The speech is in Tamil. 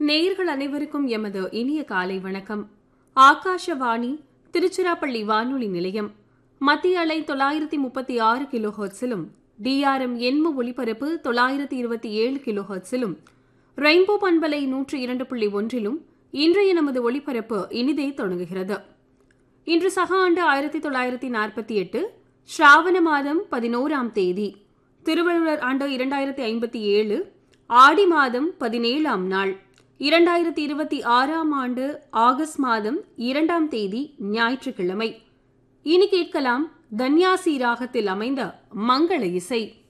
நேயர்கள் அனைவருக்கும் எமது இனிய காலை வணக்கம் ஆகாஷவாணி திருச்சிராப்பள்ளி வானொலி நிலையம் மத்திய அலை தொள்ளாயிரத்தி முப்பத்தி ஆறு கிலோ ஹெர்ட்ஸிலும் டிஆர்எம் எண்ம ஒலிபரப்பு தொள்ளாயிரத்தி இருபத்தி ஏழு கிலோ ஹெர்ட்ஸிலும் ரெயின்போ பண்பலை நூற்று இரண்டு புள்ளி ஒன்றிலும் இன்றைய நமது ஒலிபரப்பு இனிதே தொடங்குகிறது இன்று சக ஆண்டு ஆயிரத்தி தொள்ளாயிரத்தி நாற்பத்தி எட்டு ஸ்ராவண மாதம் பதினோராம் தேதி திருவள்ளுவர் ஆண்டு இரண்டாயிரத்தி ஐம்பத்தி ஏழு ஆடி மாதம் பதினேழாம் நாள் இரண்டாயிரத்தி இருபத்தி ஆறாம் ஆண்டு ஆகஸ்ட் மாதம் இரண்டாம் தேதி ஞாயிற்றுக்கிழமை இனி கேட்கலாம் தன்யாசி ராகத்தில் அமைந்த மங்கள இசை